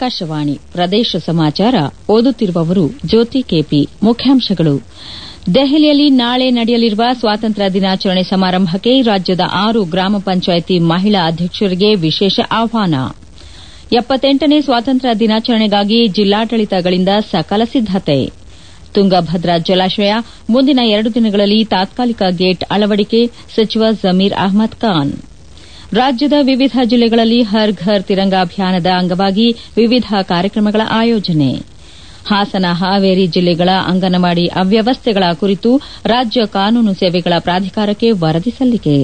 ಆಕಾಶವಾಣಿ ಪ್ರದೇಶ ಸಮಾಚಾರ ಓದುತ್ತಿರುವವರು ಜ್ಯೋತಿ ಕೆಪಿ ಮುಖ್ಯಾಂಶಗಳು ದೆಹಲಿಯಲ್ಲಿ ನಾಳೆ ನಡೆಯಲಿರುವ ಸ್ವಾತಂತ್ರ್ಯ ದಿನಾಚರಣೆ ಸಮಾರಂಭಕ್ಕೆ ರಾಜ್ಯದ ಆರು ಗ್ರಾಮ ಪಂಚಾಯಿತಿ ಮಹಿಳಾ ಅಧ್ಯಕ್ಷರಿಗೆ ವಿಶೇಷ ಆಹ್ವಾನ ಎಪ್ಪತ್ತೆಂಟನೇ ಸ್ವಾತಂತ್ರ್ಯ ದಿನಾಚರಣೆಗಾಗಿ ಜಿಲ್ಲಾಡಳಿತಗಳಿಂದ ಸಕಲ ಸಿದ್ದತೆ ತುಂಗಭದ್ರಾ ಜಲಾಶಯ ಮುಂದಿನ ಎರಡು ದಿನಗಳಲ್ಲಿ ತಾತ್ಕಾಲಿಕ ಗೇಟ್ ಅಳವಡಿಕೆ ಸಚಿವ ಜಮೀರ್ ಅಹ್ಮದ್ ಖಾನ್ ರಾಜ್ಯದ ವಿವಿಧ ಜಿಲ್ಲೆಗಳಲ್ಲಿ ಹರ್ ಘರ್ ತಿರಂಗ ಅಭಿಯಾನದ ಅಂಗವಾಗಿ ವಿವಿಧ ಕಾರ್ಯಕ್ರಮಗಳ ಆಯೋಜನೆ ಹಾಸನ ಹಾವೇರಿ ಜಿಲ್ಲೆಗಳ ಅಂಗನವಾಡಿ ಅವ್ಯವಸ್ಥೆಗಳ ಕುರಿತು ರಾಜ್ಯ ಕಾನೂನು ಸೇವೆಗಳ ಪ್ರಾಧಿಕಾರಕ್ಕೆ ವರದಿ ಸಲ್ಲಿಕೆ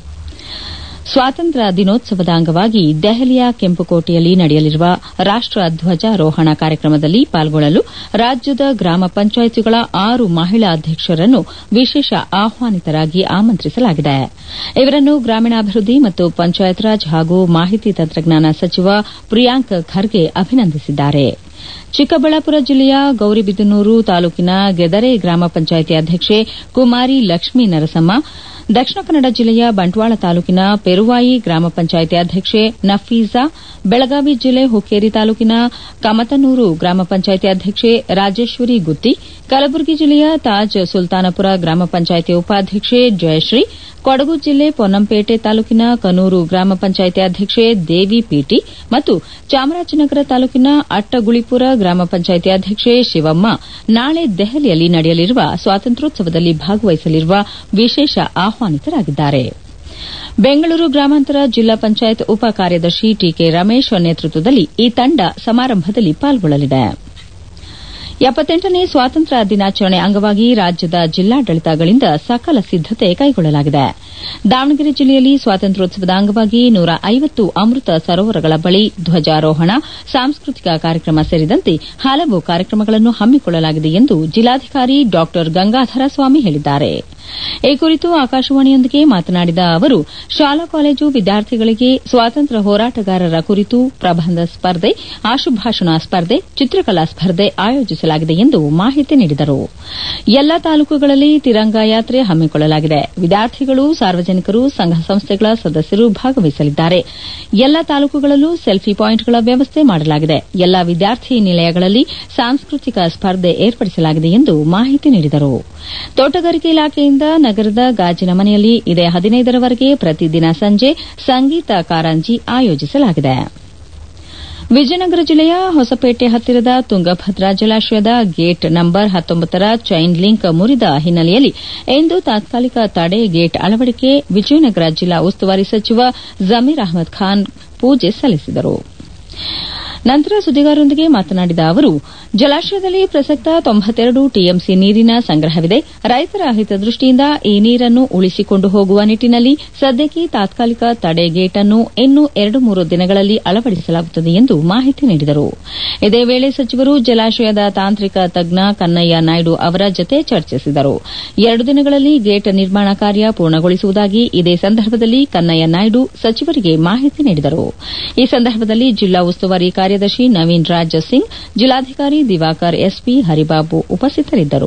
ಸ್ವಾತಂತ್ರ್ಯ ದಿನೋತ್ಸವದ ಅಂಗವಾಗಿ ದೆಹಲಿಯ ಕೆಂಪುಕೋಟೆಯಲ್ಲಿ ನಡೆಯಲಿರುವ ರಾಷ್ಟ ಧ್ವಜಾರೋಹಣ ಕಾರ್ಯಕ್ರಮದಲ್ಲಿ ಪಾಲ್ಗೊಳ್ಳಲು ರಾಜ್ಯದ ಗ್ರಾಮ ಪಂಚಾಯಿತಿಗಳ ಆರು ಮಹಿಳಾ ಅಧ್ಯಕ್ಷರನ್ನು ವಿಶೇಷ ಆಹ್ವಾನಿತರಾಗಿ ಆಮಂತ್ರಿಸಲಾಗಿದೆ ಇವರನ್ನು ಗ್ರಾಮೀಣಾಭಿವೃದ್ಧಿ ಮತ್ತು ಪಂಚಾಯತ್ ರಾಜ್ ಹಾಗೂ ಮಾಹಿತಿ ತಂತ್ರಜ್ಞಾನ ಸಚಿವ ಪ್ರಿಯಾಂಕ್ ಖರ್ಗೆ ಅಭಿನಂದಿಸಿದ್ದಾರೆ ಚಿಕ್ಕಬಳ್ಳಾಪುರ ಜಿಲ್ಲೆಯ ಗೌರಿಬಿದನೂರು ತಾಲೂಕಿನ ಗೆದರೆ ಗ್ರಾಮ ಪಂಚಾಯಿತಿ ಅಧ್ಯಕ್ಷೆ ಕುಮಾರಿ ಲಕ್ಷ್ಮೀ ನರಸಮ್ಮ ದಕ್ಷಿಣ ಕನ್ನಡ ಜಿಲ್ಲೆಯ ಬಂಟ್ವಾಳ ತಾಲೂಕಿನ ಪೆರುವಾಯಿ ಗ್ರಾಮ ಪಂಚಾಯಿತಿ ಅಧ್ಯಕ್ಷೆ ನಫೀಜಾ ಬೆಳಗಾವಿ ಜಿಲ್ಲೆ ಹುಕ್ಕೇರಿ ತಾಲೂಕಿನ ಕಮತನೂರು ಗ್ರಾಮ ಪಂಚಾಯಿತಿ ಅಧ್ಯಕ್ಷೆ ರಾಜೇಶ್ವರಿ ಗುತ್ತಿ ಕಲಬುರಗಿ ಜಿಲ್ಲೆಯ ತಾಜ್ ಸುಲ್ತಾನಪುರ ಗ್ರಾಮ ಪಂಚಾಯಿತಿ ಉಪಾಧ್ಯಕ್ಷೆ ಜಯಶ್ರೀ ಕೊಡಗು ಜಿಲ್ಲೆ ಪೊನ್ನಂಪೇಟೆ ತಾಲೂಕಿನ ಕನೂರು ಗ್ರಾಮ ಪಂಚಾಯಿತಿ ಅಧ್ಯಕ್ಷೆ ದೇವಿ ಪಿಟಿ ಮತ್ತು ಚಾಮರಾಜನಗರ ತಾಲೂಕಿನ ಅಟ್ಟಗುಳಿಪುರ ಗ್ರಾಮ ಪಂಚಾಯಿತಿ ಅಧ್ಯಕ್ಷೆ ಶಿವಮ್ಮ ನಾಳೆ ದೆಹಲಿಯಲ್ಲಿ ನಡೆಯಲಿರುವ ಸ್ವಾತಂತ್ರ್ಯೋತ್ಸವದಲ್ಲಿ ಭಾಗವಹಿಸಲಿರುವ ವಿಶೇಷ ಆಹ್ವಾನಿತರಾಗಿದ್ದಾರೆ ಬೆಂಗಳೂರು ಗ್ರಾಮಾಂತರ ಜಿಲ್ಲಾ ಪಂಚಾಯತ್ ಉಪ ಕಾರ್ಯದರ್ಶಿ ಟಿಕೆ ರಮೇಶ್ ನೇತೃತ್ವದಲ್ಲಿ ಈ ತಂಡ ಸಮಾರಂಭದಲ್ಲಿ ಪಾಲ್ಗೊಳ್ಳಲಿದೆ ಎಪ್ಪತ್ತೆಂಟನೇ ಸ್ವಾತಂತ್ರ್ಯ ದಿನಾಚರಣೆ ಅಂಗವಾಗಿ ರಾಜ್ಯದ ಜಿಲ್ಲಾಡಳಿತಗಳಿಂದ ಸಕಲ ಸಿದ್ದತೆ ಕೈಗೊಳ್ಳಲಾಗಿದೆ ದಾವಣಗೆರೆ ಜಿಲ್ಲೆಯಲ್ಲಿ ಸ್ವಾತಂತ್ರ್ಯೋತ್ಸವದ ಅಂಗವಾಗಿ ನೂರ ಐವತ್ತು ಅಮೃತ ಸರೋವರಗಳ ಬಳಿ ಧ್ವಜಾರೋಹಣ ಸಾಂಸ್ಕೃತಿಕ ಕಾರ್ಯಕ್ರಮ ಸೇರಿದಂತೆ ಹಲವು ಕಾರ್ಯಕ್ರಮಗಳನ್ನು ಹಮ್ಮಿಕೊಳ್ಳಲಾಗಿದೆ ಎಂದು ಜಿಲ್ಲಾಧಿಕಾರಿ ಡಾ ಗಂಗಾಧರ ಸ್ವಾಮಿ ಹೇಳಿದ್ದಾರೆ ಈ ಕುರಿತು ಆಕಾಶವಾಣಿಯೊಂದಿಗೆ ಮಾತನಾಡಿದ ಅವರು ಶಾಲಾ ಕಾಲೇಜು ವಿದ್ಯಾರ್ಥಿಗಳಿಗೆ ಸ್ವಾತಂತ್ರ್ಯ ಹೋರಾಟಗಾರರ ಕುರಿತು ಪ್ರಬಂಧ ಸ್ಪರ್ಧೆ ಆಶುಭಾಷಣ ಸ್ಪರ್ಧೆ ಚಿತ್ರಕಲಾ ಸ್ಪರ್ಧೆ ಆಯೋಜಿಸಲಾಗಿದೆ ಎಂದು ಮಾಹಿತಿ ನೀಡಿದರು ಎಲ್ಲಾ ತಾಲೂಕುಗಳಲ್ಲಿ ತಿರಂಗ ಯಾತ್ರೆ ಹಮ್ಮಿಕೊಳ್ಳಲಾಗಿದೆ ವಿದ್ಯಾರ್ಥಿಗಳು ಸಾರ್ವಜನಿಕರು ಸಂಘ ಸಂಸ್ಥೆಗಳ ಸದಸ್ಯರು ಭಾಗವಹಿಸಲಿದ್ದಾರೆ ಎಲ್ಲಾ ತಾಲೂಕುಗಳಲ್ಲೂ ಸೆಲ್ಫಿ ಪಾಯಿಂಟ್ಗಳ ವ್ಯವಸ್ಥೆ ಮಾಡಲಾಗಿದೆ ಎಲ್ಲಾ ವಿದ್ಯಾರ್ಥಿ ನಿಲಯಗಳಲ್ಲಿ ಸಾಂಸ್ಕೃತಿಕ ಸ್ಪರ್ಧೆ ಏರ್ಪಡಿಸಲಾಗಿದೆ ಎಂದು ಮಾಹಿತಿ ನೀಡಿದರು ತೋಟಗಾರಿಕೆ ಇಲಾಖೆಯಿಂದ ನಗರದ ಗಾಜಿನ ಮನೆಯಲ್ಲಿ ಇದೇ ಹದಿನೈದರವರೆಗೆ ಪ್ರತಿದಿನ ಸಂಜೆ ಸಂಗೀತ ಕಾರಂಜಿ ಆಯೋಜಿಸಲಾಗಿದೆ ವಿಜಯನಗರ ಜಿಲ್ಲೆಯ ಹೊಸಪೇಟೆ ಹತ್ತಿರದ ತುಂಗಭದ್ರಾ ಜಲಾಶಯದ ಗೇಟ್ ನಂಬರ್ ಹತ್ತೊಂಬತ್ತರ ಚೈನ್ ಲಿಂಕ್ ಮುರಿದ ಹಿನ್ನೆಲೆಯಲ್ಲಿ ಇಂದು ತಾತ್ಕಾಲಿಕ ತಡೆ ಗೇಟ್ ಅಳವಡಿಕೆ ವಿಜಯನಗರ ಜಿಲ್ಲಾ ಉಸ್ತುವಾರಿ ಸಚಿವ ಜಮೀರ್ ಅಹ್ಮದ್ ಖಾನ್ ಪೂಜೆ ಸಲ್ಲಿಸಿದರು ನಂತರ ಸುದ್ದಿಗಾರರೊಂದಿಗೆ ಮಾತನಾಡಿದ ಅವರು ಜಲಾಶಯದಲ್ಲಿ ಪ್ರಸಕ್ತ ತೊಂಬತ್ತೆರಡು ಟಿಎಂಸಿ ನೀರಿನ ಸಂಗ್ರಹವಿದೆ ರೈತರ ಹಿತದೃಷ್ಟಿಯಿಂದ ಈ ನೀರನ್ನು ಉಳಿಸಿಕೊಂಡು ಹೋಗುವ ನಿಟ್ಟನಲ್ಲಿ ಸದ್ಯಕ್ಕೆ ತಾತ್ಕಾಲಿಕ ತಡೆ ಗೇಟ್ ಅನ್ನು ಇನ್ನು ಎರಡು ಮೂರು ದಿನಗಳಲ್ಲಿ ಅಳವಡಿಸಲಾಗುತ್ತದೆ ಎಂದು ಮಾಹಿತಿ ನೀಡಿದರು ಇದೇ ವೇಳೆ ಸಚಿವರು ಜಲಾಶಯದ ತಾಂತ್ರಿಕ ತಜ್ಞ ಕನ್ನಯ್ಯ ನಾಯ್ಡು ಅವರ ಜತೆ ಚರ್ಚಿಸಿದರು ಎರಡು ದಿನಗಳಲ್ಲಿ ಗೇಟ್ ನಿರ್ಮಾಣ ಕಾರ್ಯ ಪೂರ್ಣಗೊಳಿಸುವುದಾಗಿ ಇದೇ ಸಂದರ್ಭದಲ್ಲಿ ಕನ್ನಯ್ಯ ನಾಯ್ಡು ಸಚಿವರಿಗೆ ಮಾಹಿತಿ ನೀಡಿದರು ಈ ಸಂದರ್ಭದಲ್ಲಿ ಜಿಲ್ಲಾ ಉಸ್ತುವಾರಿ ಕಾರ್ಯದರ್ಶಿ ನವೀನ್ ರಾಜ್ ಸಿಂಗ್ ಜಿಲ್ಲಾಧಿಕಾರಿ ದಿವಾಕರ್ ಎಸ್ಪಿ ಹರಿಬಾಬು ಉಪಸ್ಥಿತರಿದ್ದರು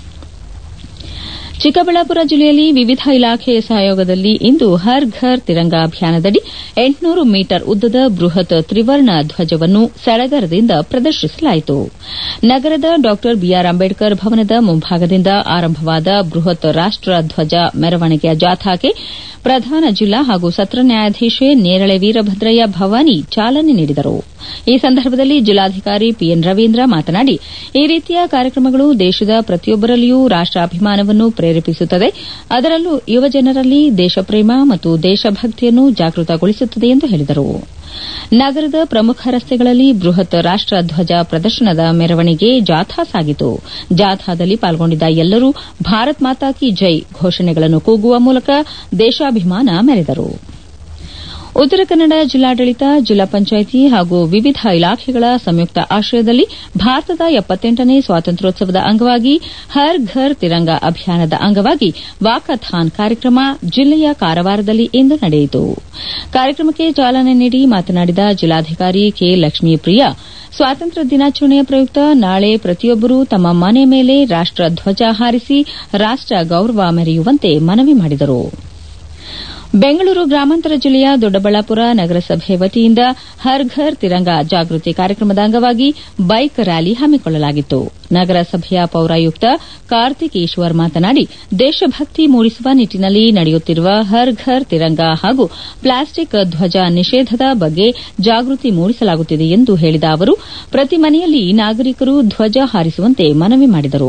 ಚಿಕ್ಕಬಳ್ಳಾಪುರ ಜಿಲ್ಲೆಯಲ್ಲಿ ವಿವಿಧ ಇಲಾಖೆಯ ಸಹಯೋಗದಲ್ಲಿ ಇಂದು ಹರ್ ಘರ್ ತಿರಂಗ ಅಭಿಯಾನದಡಿ ಎಂಟುನೂರು ಮೀಟರ್ ಉದ್ದದ ಬೃಹತ್ ತ್ರಿವರ್ಣ ಧ್ವಜವನ್ನು ಸಡಗರದಿಂದ ಪ್ರದರ್ಶಿಸಲಾಯಿತು ನಗರದ ಡಾ ಬಿಆರ್ ಅಂಬೇಡ್ಕರ್ ಭವನದ ಮುಂಭಾಗದಿಂದ ಆರಂಭವಾದ ಬೃಹತ್ ರಾಷ್ಟ ಧ್ವಜ ಮೆರವಣಿಗೆಯ ಜಾಥಾಕ್ಕೆ ಪ್ರಧಾನ ಜಿಲ್ಲಾ ಹಾಗೂ ಸತ್ರ ನ್ಯಾಯಾಧೀಶೆ ನೇರಳೆ ವೀರಭದ್ರಯ್ಯ ಭವಾನಿ ಚಾಲನೆ ನೀಡಿದರು ಈ ಸಂದರ್ಭದಲ್ಲಿ ಜಿಲ್ಲಾಧಿಕಾರಿ ಪಿಎನ್ ರವೀಂದ್ರ ಮಾತನಾಡಿ ಈ ರೀತಿಯ ಕಾರ್ಯಕ್ರಮಗಳು ದೇಶದ ಪ್ರತಿಯೊಬ್ಬರಲ್ಲಿಯೂ ರಾಷ್ಟಾಭಿಮಾನವನ್ನು ಪ್ರೇರೇಪಿಸುತ್ತದೆ ಅದರಲ್ಲೂ ಯುವಜನರಲ್ಲಿ ದೇಶಪ್ರೇಮ ಮತ್ತು ದೇಶಭಕ್ತಿಯನ್ನು ಜಾಗೃತಗೊಳಿಸುತ್ತದೆ ಎಂದು ಹೇಳಿದರು ನಗರದ ಪ್ರಮುಖ ರಸ್ತೆಗಳಲ್ಲಿ ಬೃಹತ್ ರಾಷ್ಟ ಧ್ವಜ ಪ್ರದರ್ಶನದ ಮೆರವಣಿಗೆ ಜಾಥಾ ಸಾಗಿತು ಜಾಥಾದಲ್ಲಿ ಪಾಲ್ಗೊಂಡಿದ್ದ ಎಲ್ಲರೂ ಭಾರತ್ ಮಾತಾ ಕಿ ಜೈ ಘೋಷಣೆಗಳನ್ನು ಕೂಗುವ ಮೂಲಕ ದೇಶಾಭಿಮಾನ ಮೆರೆದರು ಉತ್ತರ ಕನ್ನಡ ಜಿಲ್ಲಾಡಳಿತ ಜಿಲ್ಲಾ ಪಂಚಾಯಿತಿ ಹಾಗೂ ವಿವಿಧ ಇಲಾಖೆಗಳ ಸಂಯುಕ್ತ ಆಶ್ರಯದಲ್ಲಿ ಭಾರತದ ಎಪ್ಪತ್ತೆಂಟನೇ ಸ್ವಾತಂತ್ರ್ಯೋತ್ಸವದ ಅಂಗವಾಗಿ ಹರ್ ಘರ್ ತಿರಂಗ ಅಭಿಯಾನದ ಅಂಗವಾಗಿ ವಾಕಥಾನ್ ಕಾರ್ಯಕ್ರಮ ಜಿಲ್ಲೆಯ ಕಾರವಾರದಲ್ಲಿ ಇಂದು ನಡೆಯಿತು ಕಾರ್ಯಕ್ರಮಕ್ಕೆ ಚಾಲನೆ ನೀಡಿ ಮಾತನಾಡಿದ ಜಿಲ್ಲಾಧಿಕಾರಿ ಕೆ ಲಕ್ಷ್ಮೀಪ್ರಿಯಾ ಸ್ವಾತಂತ್ರ್ಯ ದಿನಾಚರಣೆಯ ಪ್ರಯುಕ್ತ ನಾಳೆ ಪ್ರತಿಯೊಬ್ಬರೂ ತಮ್ಮ ಮನೆ ಮೇಲೆ ರಾಷ್ಟ ಧ್ವಜ ಹಾರಿಸಿ ರಾಷ್ಟ ಗೌರವ ಮೆರೆಯುವಂತೆ ಮನವಿ ಮಾಡಿದರು ಬೆಂಗಳೂರು ಗ್ರಾಮಾಂತರ ಜಿಲ್ಲೆಯ ದೊಡ್ಡಬಳ್ಳಾಪುರ ನಗರಸಭೆ ವತಿಯಿಂದ ಹರ್ ಘರ್ ತಿರಂಗ ಜಾಗೃತಿ ಕಾರ್ಯಕ್ರಮದ ಅಂಗವಾಗಿ ಬೈಕ್ ರ್ಯಾಲಿ ಹಮ್ಮಿಕೊಳ್ಳಲಾಗಿತ್ತು ನಗರಸಭೆಯ ಪೌರಾಯುಕ್ತ ಕಾರ್ತಿಕ್ ಈಶ್ವರ್ ಮಾತನಾಡಿ ದೇಶಭಕ್ತಿ ಮೂಡಿಸುವ ನಿಟ್ಟನಲ್ಲಿ ನಡೆಯುತ್ತಿರುವ ಹರ್ ಘರ್ ತಿರಂಗ ಹಾಗೂ ಪ್ಲಾಸ್ಟಿಕ್ ಧ್ವಜ ನಿಷೇಧದ ಬಗ್ಗೆ ಜಾಗೃತಿ ಮೂಡಿಸಲಾಗುತ್ತಿದೆ ಎಂದು ಹೇಳಿದ ಅವರು ಪ್ರತಿ ಮನೆಯಲ್ಲಿ ನಾಗರಿಕರು ಧ್ವಜ ಹಾರಿಸುವಂತೆ ಮನವಿ ಮಾಡಿದರು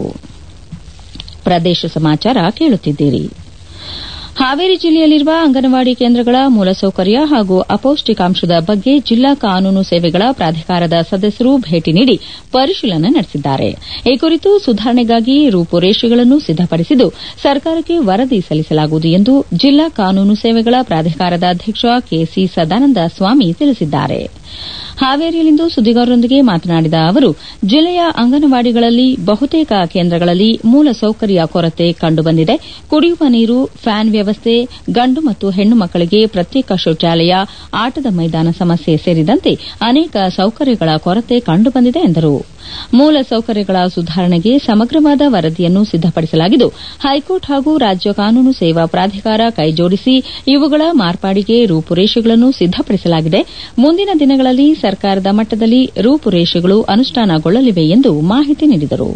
ಪ್ರದೇಶ ಸಮಾಚಾರ ಕೇಳುತ್ತಿದ್ದೀರಿ ಹಾವೇರಿ ಜಿಲ್ಲೆಯಲ್ಲಿರುವ ಅಂಗನವಾಡಿ ಕೇಂದ್ರಗಳ ಮೂಲಸೌಕರ್ಯ ಹಾಗೂ ಅಪೌಷ್ಟಿಕಾಂಶದ ಬಗ್ಗೆ ಜಿಲ್ಲಾ ಕಾನೂನು ಸೇವೆಗಳ ಪ್ರಾಧಿಕಾರದ ಸದಸ್ಯರು ಭೇಟಿ ನೀಡಿ ಪರಿಶೀಲನೆ ನಡೆಸಿದ್ದಾರೆ ಈ ಕುರಿತು ಸುಧಾರಣೆಗಾಗಿ ರೂಪುರೇಷೆಗಳನ್ನು ಸಿದ್ದಪಡಿಸಿದ್ದು ಸರ್ಕಾರಕ್ಕೆ ವರದಿ ಸಲ್ಲಿಸಲಾಗುವುದು ಎಂದು ಜಿಲ್ಲಾ ಕಾನೂನು ಸೇವೆಗಳ ಪ್ರಾಧಿಕಾರದ ಅಧ್ಯಕ್ಷ ಕೆಸಿ ಸದಾನಂದ ಸ್ವಾಮಿ ತಿಳಿಸಿದ್ದಾರೆ ಹಾವೇರಿಯಲ್ಲಿಂದು ಸುದ್ದಿಗಾರರೊಂದಿಗೆ ಮಾತನಾಡಿದ ಅವರು ಜಿಲ್ಲೆಯ ಅಂಗನವಾಡಿಗಳಲ್ಲಿ ಬಹುತೇಕ ಕೇಂದ್ರಗಳಲ್ಲಿ ಮೂಲಸೌಕರ್ಯ ಕೊರತೆ ಕಂಡುಬಂದಿದೆ ಕುಡಿಯುವ ನೀರು ಫ್ಯಾನ್ ವ್ಯವಸ್ಥೆ ಗಂಡು ಮತ್ತು ಹೆಣ್ಣು ಮಕ್ಕಳಿಗೆ ಪ್ರತ್ಯೇಕ ಶೌಚಾಲಯ ಆಟದ ಮೈದಾನ ಸಮಸ್ಯೆ ಸೇರಿದಂತೆ ಅನೇಕ ಸೌಕರ್ಯಗಳ ಕೊರತೆ ಕಂಡುಬಂದಿದೆ ಎಂದರು ಮೂಲ ಸೌಕರ್ಯಗಳ ಸುಧಾರಣೆಗೆ ಸಮಗ್ರವಾದ ವರದಿಯನ್ನು ಸಿದ್ದಪಡಿಸಲಾಗಿದ್ದು ಹೈಕೋರ್ಟ್ ಹಾಗೂ ರಾಜ್ಯ ಕಾನೂನು ಸೇವಾ ಪ್ರಾಧಿಕಾರ ಕೈಜೋಡಿಸಿ ಇವುಗಳ ಮಾರ್ಪಾಡಿಗೆ ರೂಪುರೇಷೆಗಳನ್ನು ಸಿದ್ದಪಡಿಸಲಾಗಿದೆ ಮುಂದಿನ ದಿನಗಳಲ್ಲಿ ಸರ್ಕಾರದ ಮಟ್ಟದಲ್ಲಿ ರೂಪುರೇಷೆಗಳು ಅನುಷ್ಠಾನಗೊಳ್ಳಲಿವೆ ಎಂದು ಮಾಹಿತಿ ನೀಡಿದರು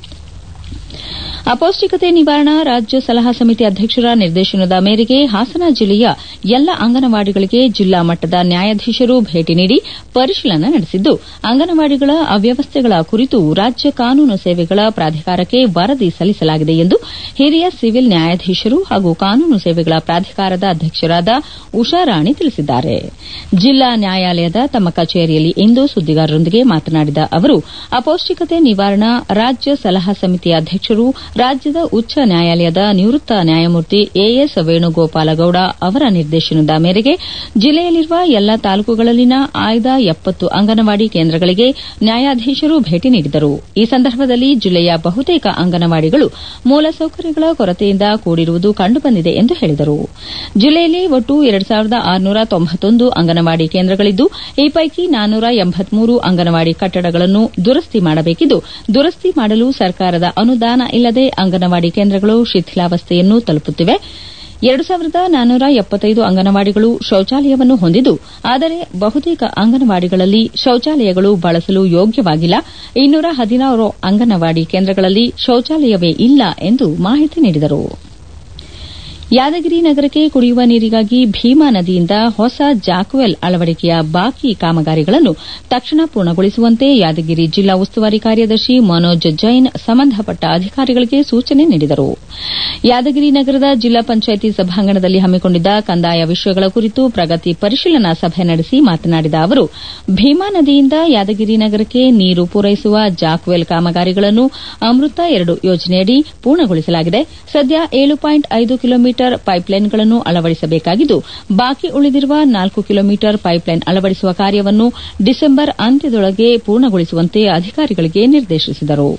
ಅಪೌಷ್ಟಿಕತೆ ನಿವಾರಣಾ ರಾಜ್ಯ ಸಲಹಾ ಸಮಿತಿ ಅಧ್ಯಕ್ಷರ ನಿರ್ದೇಶನದ ಮೇರೆಗೆ ಹಾಸನ ಜಿಲ್ಲೆಯ ಎಲ್ಲ ಅಂಗನವಾಡಿಗಳಿಗೆ ಜಿಲ್ಲಾ ಮಟ್ಟದ ನ್ಯಾಯಾಧೀಶರು ಭೇಟಿ ನೀಡಿ ಪರಿಶೀಲನೆ ನಡೆಸಿದ್ದು ಅಂಗನವಾಡಿಗಳ ಅವ್ಯವಸ್ಥೆಗಳ ಕುರಿತು ರಾಜ್ಯ ಕಾನೂನು ಸೇವೆಗಳ ಪ್ರಾಧಿಕಾರಕ್ಕೆ ವರದಿ ಸಲ್ಲಿಸಲಾಗಿದೆ ಎಂದು ಹಿರಿಯ ಸಿವಿಲ್ ನ್ಯಾಯಾಧೀಶರು ಹಾಗೂ ಕಾನೂನು ಸೇವೆಗಳ ಪ್ರಾಧಿಕಾರದ ಅಧ್ಯಕ್ಷರಾದ ಉಷಾರಾಣಿ ತಿಳಿಸಿದ್ದಾರೆ ಜಿಲ್ಲಾ ನ್ಯಾಯಾಲಯದ ತಮ್ಮ ಕಚೇರಿಯಲ್ಲಿ ಇಂದು ಸುದ್ದಿಗಾರರೊಂದಿಗೆ ಮಾತನಾಡಿದ ಅವರು ಅಪೌಷ್ಟಿಕತೆ ನಿವಾರಣಾ ರಾಜ್ಯ ಸಲಹಾ ಸಮಿತಿಯ ಅಧ್ಯಕ್ಷರು ರಾಜ್ಯದ ಉಚ್ಚ ನ್ಯಾಯಾಲಯದ ನಿವೃತ್ತ ನ್ಯಾಯಮೂರ್ತಿ ಎಎಸ್ ವೇಣುಗೋಪಾಲಗೌಡ ಅವರ ನಿರ್ದೇಶನದ ಮೇರೆಗೆ ಜಿಲ್ಲೆಯಲ್ಲಿರುವ ಎಲ್ಲ ತಾಲೂಕುಗಳಲ್ಲಿನ ಆಯ್ದ ಎಪ್ಪತ್ತು ಅಂಗನವಾಡಿ ಕೇಂದ್ರಗಳಿಗೆ ನ್ಯಾಯಾಧೀಶರು ಭೇಟಿ ನೀಡಿದರು ಈ ಸಂದರ್ಭದಲ್ಲಿ ಜಿಲ್ಲೆಯ ಬಹುತೇಕ ಅಂಗನವಾಡಿಗಳು ಮೂಲಸೌಕರ್ಯಗಳ ಕೊರತೆಯಿಂದ ಕೂಡಿರುವುದು ಕಂಡುಬಂದಿದೆ ಎಂದು ಹೇಳಿದರು ಜಿಲ್ಲೆಯಲ್ಲಿ ಒಟ್ಟು ಎರಡು ಸಾವಿರದ ಆರುನೂರ ತೊಂಬತ್ತೊಂದು ಅಂಗನವಾಡಿ ಕೇಂದ್ರಗಳಿದ್ದು ಈ ಪೈಕಿ ನಾನ್ನೂರ ಎಂಬತ್ಮೂರು ಅಂಗನವಾಡಿ ಕಟ್ಟಡಗಳನ್ನು ದುರಸ್ತಿ ಮಾಡಬೇಕಿದ್ದು ದುರಸ್ತಿ ಮಾಡಲು ಸರ್ಕಾರದ ಅನುದಾನ ಇಲ್ಲದೆ ಅಂಗನವಾಡಿ ಕೇಂದ್ರಗಳು ಶಿಥಿಲಾವಸ್ಥೆಯನ್ನು ತಲುಪುತ್ತಿವೆ ಎರಡು ಸಾವಿರದ ನಾನ್ನೂರ ಎಪ್ಪತ್ತೈದು ಅಂಗನವಾಡಿಗಳು ಶೌಚಾಲಯವನ್ನು ಹೊಂದಿದ್ದು ಆದರೆ ಬಹುತೇಕ ಅಂಗನವಾಡಿಗಳಲ್ಲಿ ಶೌಚಾಲಯಗಳು ಬಳಸಲು ಯೋಗ್ಯವಾಗಿಲ್ಲ ಇನ್ನೂರ ಹದಿನಾರು ಅಂಗನವಾಡಿ ಕೇಂದ್ರಗಳಲ್ಲಿ ಶೌಚಾಲಯವೇ ಇಲ್ಲ ಎಂದು ಮಾಹಿತಿ ನೀಡಿದರು ಯಾದಗಿರಿ ನಗರಕ್ಕೆ ಕುಡಿಯುವ ನೀರಿಗಾಗಿ ಭೀಮಾ ನದಿಯಿಂದ ಹೊಸ ಜಾಕ್ವೆಲ್ ಅಳವಡಿಕೆಯ ಬಾಕಿ ಕಾಮಗಾರಿಗಳನ್ನು ತಕ್ಷಣ ಪೂರ್ಣಗೊಳಿಸುವಂತೆ ಯಾದಗಿರಿ ಜಿಲ್ಲಾ ಉಸ್ತುವಾರಿ ಕಾರ್ಯದರ್ಶಿ ಮನೋಜ್ ಜೈನ್ ಸಂಬಂಧಪಟ್ಟ ಅಧಿಕಾರಿಗಳಿಗೆ ಸೂಚನೆ ನೀಡಿದರು ಯಾದಗಿರಿ ನಗರದ ಜಿಲ್ಲಾ ಪಂಚಾಯಿತಿ ಸಭಾಂಗಣದಲ್ಲಿ ಹಮ್ಮಿಕೊಂಡಿದ್ದ ಕಂದಾಯ ವಿಷಯಗಳ ಕುರಿತು ಪ್ರಗತಿ ಪರಿಶೀಲನಾ ಸಭೆ ನಡೆಸಿ ಮಾತನಾಡಿದ ಅವರು ಭೀಮಾ ನದಿಯಿಂದ ಯಾದಗಿರಿ ನಗರಕ್ಕೆ ನೀರು ಪೂರೈಸುವ ಜಾಕ್ವೆಲ್ ಕಾಮಗಾರಿಗಳನ್ನು ಅಮೃತ ಎರಡು ಯೋಜನೆಯಡಿ ಪೂರ್ಣಗೊಳಿಸಲಾಗಿದೆ ಸದ್ಯ ಏಳು ಪಾಯಿಂಟ್ ಐದು ಕಿಲೋಮೀಟರ್ ಪೈಪ್ಲೈನ್ಗಳನ್ನು ಅಳವಡಿಸಬೇಕಾಗಿದ್ದು ಬಾಕಿ ಉಳಿದಿರುವ ನಾಲ್ಕು ಕಿಲೋಮೀಟರ್ ಪೈಪ್ಲೈನ್ ಅಳವಡಿಸುವ ಕಾರ್ಯವನ್ನು ಡಿಸೆಂಬರ್ ಅಂತ್ಯದೊಳಗೆ ಪೂರ್ಣಗೊಳಿಸುವಂತೆ ಅಧಿಕಾರಿಗಳಿಗೆ ನಿರ್ದೇಶಿಸಿದರು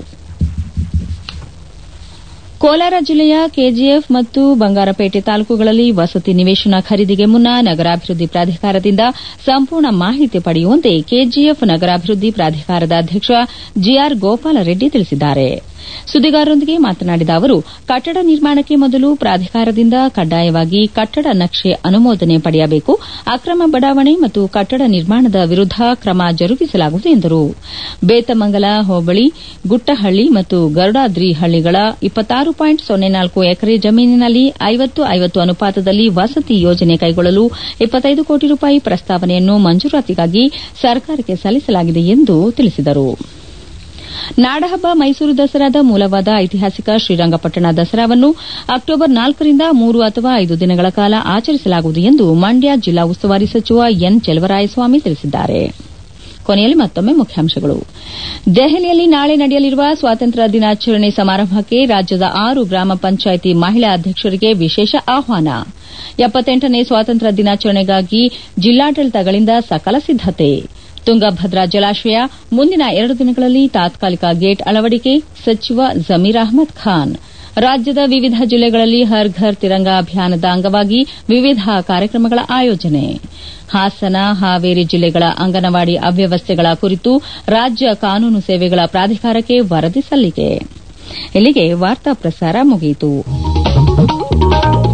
ಕೋಲಾರ ಜಿಲ್ಲೆಯ ಕೆಜಿಎಫ್ ಮತ್ತು ಬಂಗಾರಪೇಟೆ ತಾಲೂಕುಗಳಲ್ಲಿ ವಸತಿ ನಿವೇಶನ ಖರೀದಿಗೆ ಮುನ್ನ ನಗರಾಭಿವೃದ್ಧಿ ಪ್ರಾಧಿಕಾರದಿಂದ ಸಂಪೂರ್ಣ ಮಾಹಿತಿ ಪಡೆಯುವಂತೆ ಕೆಜಿಎಫ್ ನಗರಾಭಿವೃದ್ಧಿ ಪ್ರಾಧಿಕಾರದ ಅಧ್ಯಕ್ಷ ಜಿಆರ್ ಗೋಪಾಲರೆಡ್ಡಿ ತಿಳಿಸಿದ್ದಾರೆ ಸುದ್ದಿಗಾರರೊಂದಿಗೆ ಮಾತನಾಡಿದ ಅವರು ಕಟ್ಟಡ ನಿರ್ಮಾಣಕ್ಕೆ ಮೊದಲು ಪ್ರಾಧಿಕಾರದಿಂದ ಕಡ್ಡಾಯವಾಗಿ ಕಟ್ಟಡ ನಕ್ಷೆ ಅನುಮೋದನೆ ಪಡೆಯಬೇಕು ಅಕ್ರಮ ಬಡಾವಣೆ ಮತ್ತು ಕಟ್ಟಡ ನಿರ್ಮಾಣದ ವಿರುದ್ದ ಕ್ರಮ ಜರುಗಿಸಲಾಗುವುದು ಎಂದರು ಬೇತಮಂಗಲ ಹೋಬಳಿ ಗುಟ್ಟಹಳ್ಳಿ ಮತ್ತು ಗರುಡಾದ್ರಿ ಹಳ್ಳಿಗಳ ಇಪ್ಪತ್ತಾರು ಪಾಯಿಂಟ್ ಸೊನ್ನೆ ನಾಲ್ಕು ಎಕರೆ ಜಮೀನಿನಲ್ಲಿ ಐವತ್ತು ಐವತ್ತು ಅನುಪಾತದಲ್ಲಿ ವಸತಿ ಯೋಜನೆ ಕೈಗೊಳ್ಳಲು ಇಪ್ಪತ್ತೈದು ಕೋಟಿ ರೂಪಾಯಿ ಪ್ರಸ್ತಾವನೆಯನ್ನು ಮಂಜೂರಾತಿಗಾಗಿ ಸರ್ಕಾರಕ್ಕೆ ಸಲ್ಲಿಸಲಾಗಿದೆ ಎಂದು ತಿಳಿಸಿದರು ನಾಡಹಬ್ಬ ಮೈಸೂರು ದಸರಾದ ಮೂಲವಾದ ಐತಿಹಾಸಿಕ ಶ್ರೀರಂಗಪಟ್ಟಣ ದಸರಾವನ್ನು ಅಕ್ಟೋಬರ್ ನಾಲ್ಕರಿಂದ ಮೂರು ಅಥವಾ ಐದು ದಿನಗಳ ಕಾಲ ಆಚರಿಸಲಾಗುವುದು ಎಂದು ಮಂಡ್ಯ ಜಿಲ್ಲಾ ಉಸ್ತುವಾರಿ ಸಚಿವ ಎನ್ ಚೆಲುವರಾಯಸ್ವಾಮಿ ತಿಳಿಸಿದ್ದಾರೆ ಕೊನೆಯಲ್ಲಿ ಮತ್ತೊಮ್ಮೆ ಮುಖ್ಯಾಂಶಗಳು ದೆಹಲಿಯಲ್ಲಿ ನಾಳೆ ನಡೆಯಲಿರುವ ಸ್ವಾತಂತ್ರ್ಯ ದಿನಾಚರಣೆ ಸಮಾರಂಭಕ್ಕೆ ರಾಜ್ಯದ ಆರು ಗ್ರಾಮ ಪಂಚಾಯಿತಿ ಮಹಿಳಾ ಅಧ್ಯಕ್ಷರಿಗೆ ವಿಶೇಷ ಆಹ್ವಾನ ಎಪ್ಪತ್ತೆಂಟನೇ ಸ್ವಾತಂತ್ರ್ಯ ದಿನಾಚರಣೆಗಾಗಿ ಜಿಲ್ಲಾಡಳಿತಗಳಿಂದ ಸಕಲ ಸಿದ್ದತೆ ತುಂಗಭದ್ರಾ ಜಲಾಶಯ ಮುಂದಿನ ಎರಡು ದಿನಗಳಲ್ಲಿ ತಾತ್ಕಾಲಿಕ ಗೇಟ್ ಅಳವಡಿಕೆ ಸಚಿವ ಜಮೀರ್ ಅಹ್ಮದ್ ಖಾನ್ ರಾಜ್ಯದ ವಿವಿಧ ಜಿಲ್ಲೆಗಳಲ್ಲಿ ಹರ್ ಘರ್ ತಿರಂಗ ಅಭಿಯಾನದ ಅಂಗವಾಗಿ ವಿವಿಧ ಕಾರ್ಯಕ್ರಮಗಳ ಆಯೋಜನೆ ಹಾಸನ ಹಾವೇರಿ ಜಿಲ್ಲೆಗಳ ಅಂಗನವಾಡಿ ಅವ್ಯವಸ್ಥೆಗಳ ಕುರಿತು ರಾಜ್ಯ ಕಾನೂನು ಸೇವೆಗಳ ಪ್ರಾಧಿಕಾರಕ್ಕೆ ವರದಿ ಸಲ್ಲಿಕೆ ಇಲ್ಲಿಗೆ ವಾರ್ತಾ ಪ್ರಸಾರ ಮುಗಿಯಿತು